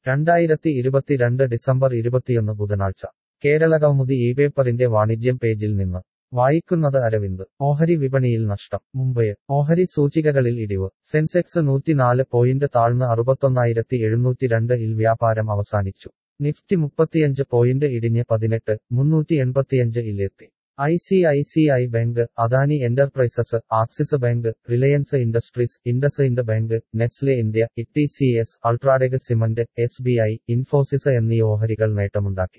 രണ്ടായിരത്തി ഇരുപത്തിരണ്ട് ഡിസംബർ ഇരുപത്തിയൊന്ന് ബുധനാഴ്ച കേരളകൗമുദി ഈ പേപ്പറിന്റെ വാണിജ്യം പേജിൽ നിന്ന് വായിക്കുന്നത് അരവിന്ദ് ഓഹരി വിപണിയിൽ നഷ്ടം മുംബൈ ഓഹരി സൂചികകളിൽ ഇടിവ് സെൻസെക്സ് നൂറ്റിനാല് പോയിന്റ് താഴ്ന്ന് അറുപത്തൊന്നായിരത്തി എഴുന്നൂറ്റിരണ്ട് ഇൽ വ്യാപാരം അവസാനിച്ചു നിഫ്റ്റി മുപ്പത്തിയഞ്ച് പോയിന്റ് ഇടിഞ്ഞ് പതിനെട്ട് മുന്നൂറ്റി എൺപത്തിയഞ്ച് ഇലെത്തി I C I C I Bank Adani Enterprises Axis Bank Reliance Industries IndusInd Bank Nestle India E C S UltraTech Cement S B I Infosys എന്നീ ഓഹരികൾ നേട്ടമുണ്ടാക്കി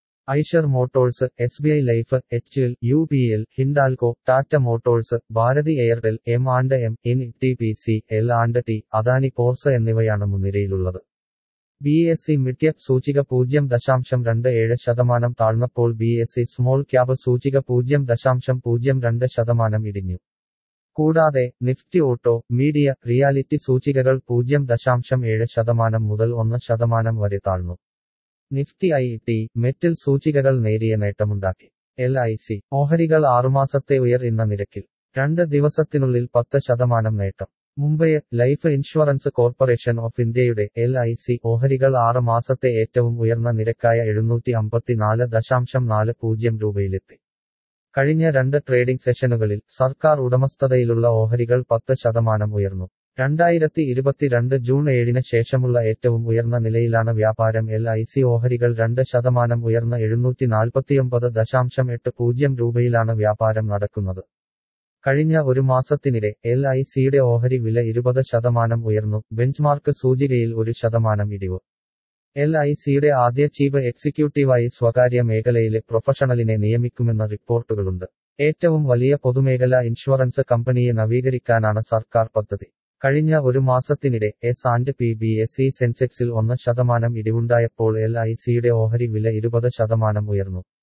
Eicher Motors S B I Life H L U P L Hindalco Tata Motors Bharti Airtel M and M N T P C L and T Adani Ports എന്നിവയാണ് മുൻനിരയിലുള്ളത് B S E mid cap സൂചിക പൂജ്യം ദശാംശം രണ്ട് ഏഴ് ശതമാനം താഴ്ന്നപ്പോൾ B S E small cap സൂചിക പൂജ്യം ദശാംശം പൂജ്യം രണ്ട് ശതമാനം ഇടിഞ്ഞു കൂടാതെ നിഫ്റ്റി ഓട്ടോ മീഡിയ റിയാലിറ്റി സൂചികകൾ പൂജ്യം ദശാംശം ഏഴ് ശതമാനം മുതൽ ഒന്ന് ശതമാനം വരെ താഴ്ന്നു നിഫ്റ്റി ഐ ടി മെറ്റൽ സൂചികകൾ നേരിയ നേട്ടമുണ്ടാക്കി എൽ ഐ സി ഓഹരികൾ ആറുമാസത്തെ ഉയർ ഇന്ന നിരക്കിൽ രണ്ട് ദിവസത്തിനുള്ളിൽ പത്ത് ശതമാനം നേട്ടം Mumbai Life Insurance Corporation of ഇന്ത്യയുടെ എൽ ഐ സി ഓഹരികൾ ആറ് മാസത്തെ ഏറ്റവും ഉയർന്ന നിരക്കായ എഴുന്നൂറ്റി അമ്പത്തിനാല് ദശാംശം നാല് പൂജ്യം രൂപയിലെത്തി കഴിഞ്ഞ രണ്ട് ട്രേഡിംഗ് സെഷനുകളിൽ സർക്കാർ ഉടമസ്ഥതയിലുള്ള ഓഹരികൾ പത്ത് ശതമാനം ഉയർന്നു രണ്ടായിരത്തി ഇരുപത്തിരണ്ട് ജൂൺ ഏഴിന് ശേഷമുള്ള ഏറ്റവും ഉയർന്ന നിലയിലാണ് വ്യാപാരം എൽ ഐ സി ഓഹരികൾ രണ്ട് ശതമാനം ഉയർന്ന എഴുന്നൂറ്റി നാൽപ്പത്തിയൊമ്പത് ദശാംശം എട്ട് പൂജ്യം രൂപയിലാണ് വ്യാപാരം നടക്കുന്നത് കഴിഞ്ഞ ഒരു മാസത്തിനിടെ എൽ ഐ സിയുടെ ഓഹരി വില ഇരുപത് ശതമാനം ഉയർന്നു ബെഞ്ച്മാർക്ക് സൂചികയിൽ ഒരു ശതമാനം ഇടിവ് എൽ ഐ സിയുടെ ആദ്യ ചീഫ് എക്സിക്യൂട്ടീവായി സ്വകാര്യ മേഖലയിലെ പ്രൊഫഷണലിനെ നിയമിക്കുമെന്ന റിപ്പോർട്ടുകളുണ്ട് ഏറ്റവും വലിയ പൊതുമേഖലാ ഇൻഷുറൻസ് കമ്പനിയെ നവീകരിക്കാനാണ് സർക്കാർ പദ്ധതി കഴിഞ്ഞ ഒരു മാസത്തിനിടെ S and P B S E സെൻസെക്സിൽ ഒന്ന് ശതമാനം ഇടിവുണ്ടായപ്പോൾ എൽ ഐ സിയുടെ ഓഹരി വില ഇരുപത് ശതമാനം ഉയർന്നു